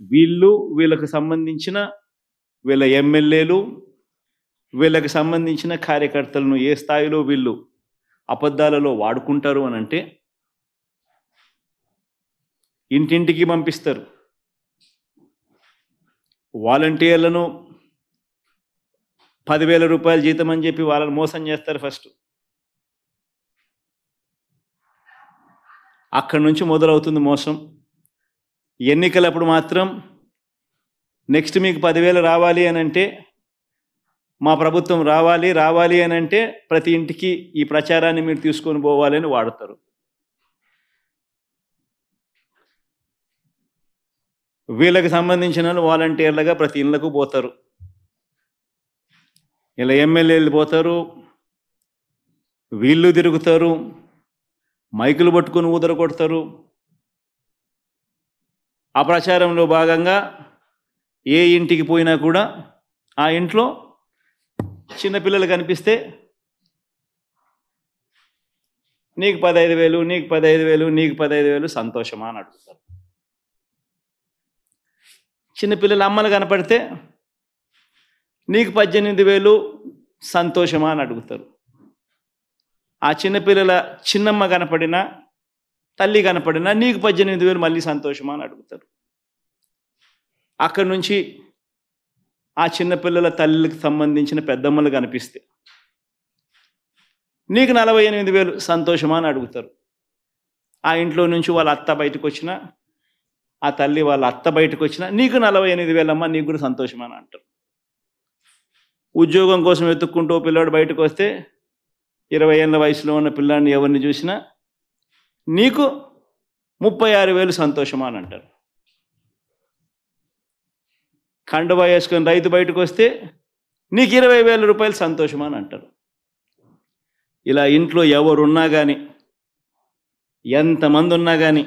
వీళ్ళు వీళ్ళకు సంబంధించిన వీళ్ళ ఎమ్మెల్యేలు వీళ్ళకి సంబంధించిన కార్యకర్తలను ఏ స్థాయిలో వీళ్ళు అబద్ధాలలో వాడుకుంటారు అని అంటే ఇంటింటికి పంపిస్తారు వాలంటీర్లను పదివేల రూపాయల జీతం అని చెప్పి వాళ్ళని మోసం చేస్తారు ఫస్ట్ అక్కడి నుంచి మొదలవుతుంది మోసం ఎన్నికలప్పుడు మాత్రం నెక్స్ట్ మీకు పదివేలు రావాలి అని అంటే మా ప్రభుత్వం రావాలి రావాలి అని అంటే ప్రతి ఇంటికి ఈ ప్రచారాన్ని మీరు తీసుకొని పోవాలి అని వాడతారు వీళ్ళకి సంబంధించిన వాళ్ళు వాలంటీర్లుగా ప్రతి ఇళ్ళకు పోతారు ఇలా ఎమ్మెల్యేలు పోతారు వీళ్ళు తిరుగుతారు మైకులు పట్టుకొని ఊదర కొడతారు ఆ ప్రచారంలో భాగంగా ఏ ఇంటికి పోయినా కూడా ఆ ఇంట్లో చిన్నపిల్లలు కనిపిస్తే నీకు పదహైదు వేలు నీకు పదహైదు వేలు నీకు పదహైదు వేలు సంతోషమా అని అడుగుతారు చిన్నపిల్లల అమ్మలు కనపడితే నీకు పద్దెనిమిది వేలు సంతోషమా అని అడుగుతారు ఆ చిన్నపిల్లల చిన్నమ్మ కనపడినా తల్లి కనపడినా నీకు పద్దెనిమిది వేలు మళ్ళీ సంతోషమా అని అడుగుతారు అక్కడి నుంచి ఆ చిన్నపిల్లల తల్లికి సంబంధించిన పెద్దమ్మలు కనిపిస్తే నీకు నలభై ఎనిమిది వేలు సంతోషమా అని అడుగుతారు ఆ ఇంట్లో నుంచి వాళ్ళ అత్త బయటకు వచ్చినా ఆ తల్లి వాళ్ళ అత్త బయటకు వచ్చినా నీకు నలభై ఎనిమిది వేలమ్మా నీకు కూడా సంతోషమా అని అంటారు ఉద్యోగం కోసం వెతుక్కుంటూ ఓ పిల్లాడు బయటకు వస్తే ఇరవై ఏళ్ళ వయసులో ఉన్న పిల్లాడిని ఎవరిని చూసినా నీకు ముప్పై ఆరు వేలు సంతోషమా అని అంటారు కండువా వేసుకొని రైతు బయటకు వస్తే నీకు ఇరవై వేల రూపాయలు సంతోషమా అని అంటారు ఇలా ఇంట్లో ఎవరున్నా కానీ ఎంతమంది ఉన్నా కానీ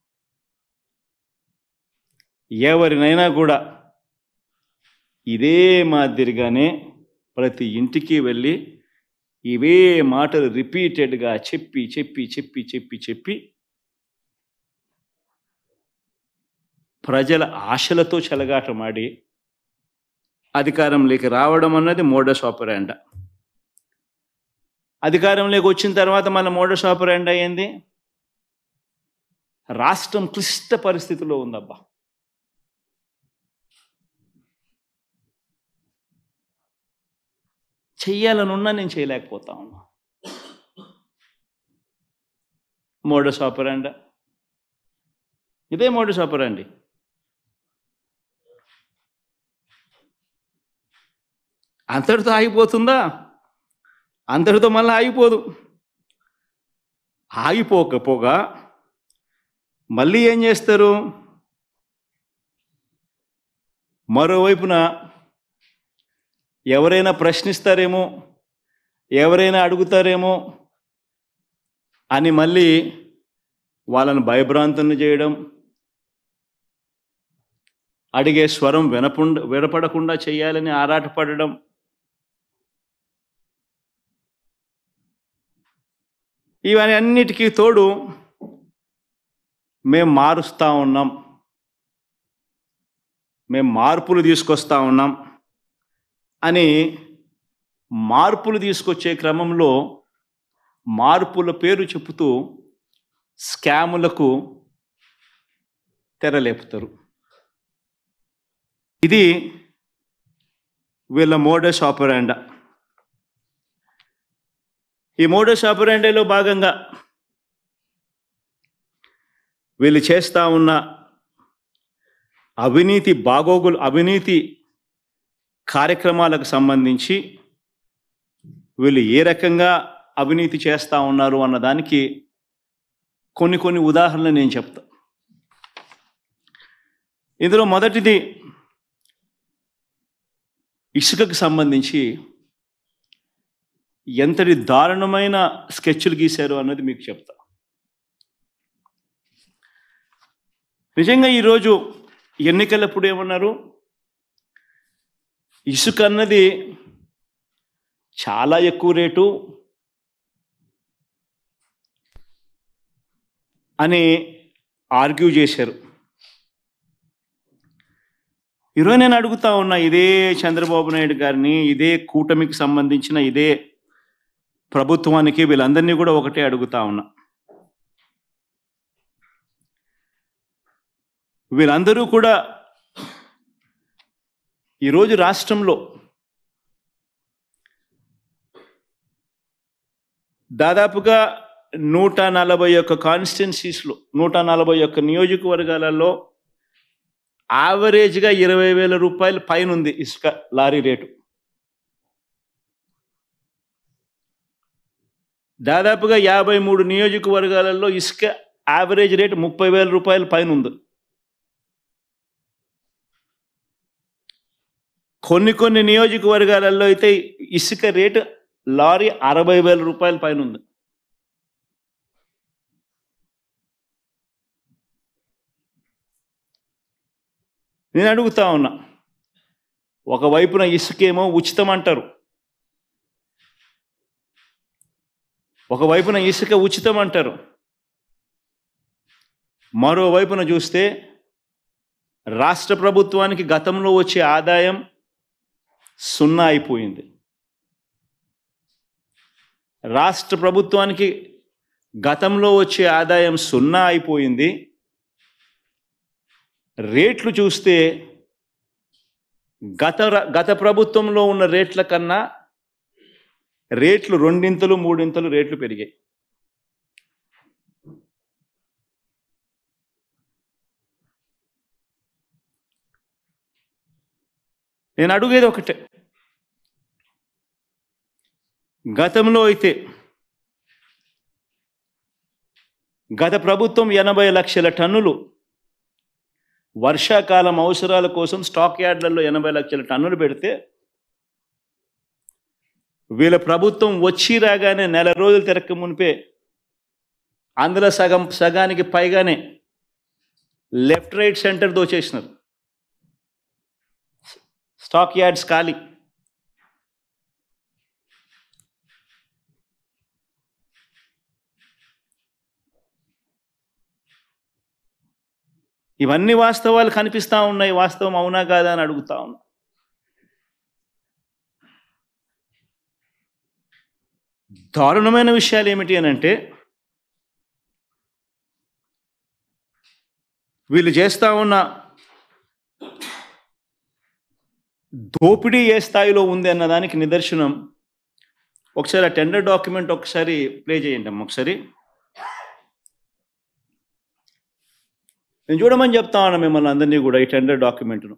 ఎవరినైనా కూడా ఇదే మాదిరిగానే ప్రతి ఇంటికి వెళ్ళి ఇవే మాటలు రిపీటెడ్గా చెప్పి చెప్పి చెప్పి చెప్పి చెప్పి ప్రజల ఆశలతో చెలగాటమాడి అధికారంలోకి రావడం అన్నది మోడస్ ఆపరాండ అధికారంలోకి వచ్చిన తర్వాత మన మోడస్ ఆపరాండ ఏంది రాష్ట్రం క్లిష్ట పరిస్థితిలో ఉందబ్బా చెయ్యాలనున్నా నేను చేయలేకపోతా ఉన్నా మోడస్ ఆపరాండ ఇదే మోడస్ ఆపరాండి అంతటితో ఆగిపోతుందా అంతటితో మళ్ళీ ఆగిపోదు ఆగిపోకపోగా మళ్ళీ ఏం చేస్తారు మరోవైపున ఎవరైనా ప్రశ్నిస్తారేమో ఎవరైనా అడుగుతారేమో అని మళ్ళీ వాళ్ళని భయభ్రాంతులను చేయడం అడిగే స్వరం వినపుండ వినపడకుండా చేయాలని ఆరాటపడడం ఇవన్నీ అన్నిటికీ తోడు మేము మారుస్తూ ఉన్నాం మేము మార్పులు తీసుకొస్తా ఉన్నాం అని మార్పులు తీసుకొచ్చే క్రమంలో మార్పుల పేరు చెబుతూ స్కాములకు తెరలేపుతారు ఇది వీళ్ళ మోడస్ ఆపరాండా ఈ మోడస్ ఆపరాండాలో భాగంగా వీళ్ళు చేస్తా ఉన్న అవినీతి బాగోగులు అవినీతి కార్యక్రమాలకు సంబంధించి వీళ్ళు ఏ రకంగా అవినీతి చేస్తూ ఉన్నారు అన్న దానికి కొన్ని కొన్ని ఉదాహరణలు నేను చెప్తా ఇందులో మొదటిది ఇసుకకు సంబంధించి ఎంతటి దారుణమైన స్కెచ్లు గీశారు అన్నది మీకు చెప్తా నిజంగా ఈరోజు ఎన్నికలప్పుడు ఏమన్నారు ఇసుక అన్నది చాలా ఎక్కువ రేటు అని ఆర్గ్యూ చేశారు ఈరోజు నేను అడుగుతా ఉన్నా ఇదే చంద్రబాబు నాయుడు గారిని ఇదే కూటమికి సంబంధించిన ఇదే ప్రభుత్వానికి వీళ్ళందరినీ కూడా ఒకటే అడుగుతా ఉన్నా వీళ్ళందరూ కూడా ఈరోజు రాష్ట్రంలో దాదాపుగా నూట నలభై ఒక్క కాన్స్టిట్యున్సీస్లో నూట నలభై ఒక్క నియోజకవర్గాలలో యావరేజ్గా ఇరవై వేల రూపాయలు పైన ఉంది ఇసుక లారీ రేటు దాదాపుగా యాభై మూడు నియోజకవర్గాలలో ఇసుక యావరేజ్ రేటు ముప్పై వేల రూపాయల పైన ఉంది కొన్ని కొన్ని నియోజకవర్గాలలో అయితే ఇసుక రేటు లారీ అరవై వేల రూపాయల పైన ఉంది నేను అడుగుతా ఉన్నా ఒకవైపున ఇసుకేమో ఉచితం అంటారు ఒకవైపున ఇసుక ఉచితం అంటారు మరోవైపున చూస్తే రాష్ట్ర ప్రభుత్వానికి గతంలో వచ్చే ఆదాయం సున్నా అయిపోయింది రాష్ట్ర ప్రభుత్వానికి గతంలో వచ్చే ఆదాయం సున్నా అయిపోయింది రేట్లు చూస్తే గత ర- గత ప్రభుత్వంలో ఉన్న రేట్ల కన్నా రేట్లు రెండింతలు మూడింతలు రేట్లు పెరిగాయి నేను అడుగేది ఒకటే గతంలో అయితే గత ప్రభుత్వం ఎనభై లక్షల టన్నులు వర్షాకాలం అవసరాల కోసం స్టాక్ యార్డ్లలో ఎనభై లక్షల టన్నులు పెడితే వీళ్ళ ప్రభుత్వం వచ్చి రాగానే నెల రోజులు తిరక్క మునిపే అందులో సగం సగానికి పైగానే లెఫ్ట్ రైట్ సెంటర్ దోచేసినారు స్టాక్ యార్డ్స్ ఖాళీ ఇవన్నీ వాస్తవాలు కనిపిస్తా ఉన్నాయి వాస్తవం అవునా కాదా అని అడుగుతా ఉన్నా దారుణమైన విషయాలు ఏమిటి అని అంటే వీళ్ళు చేస్తా ఉన్న దోపిడీ ఏ స్థాయిలో ఉంది అన్నదానికి నిదర్శనం ఒకసారి ఆ టెండర్ డాక్యుమెంట్ ఒకసారి ప్లే చేయండి అమ్మ ఒకసారి నేను చూడమని చెప్తా ఉన్నా మిమ్మల్ని అందరినీ కూడా ఈ టెండర్ డాక్యుమెంట్ను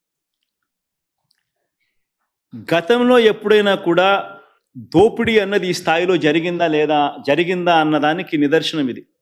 గతంలో ఎప్పుడైనా కూడా దోపిడీ అన్నది ఈ స్థాయిలో జరిగిందా లేదా జరిగిందా అన్నదానికి నిదర్శనం ఇది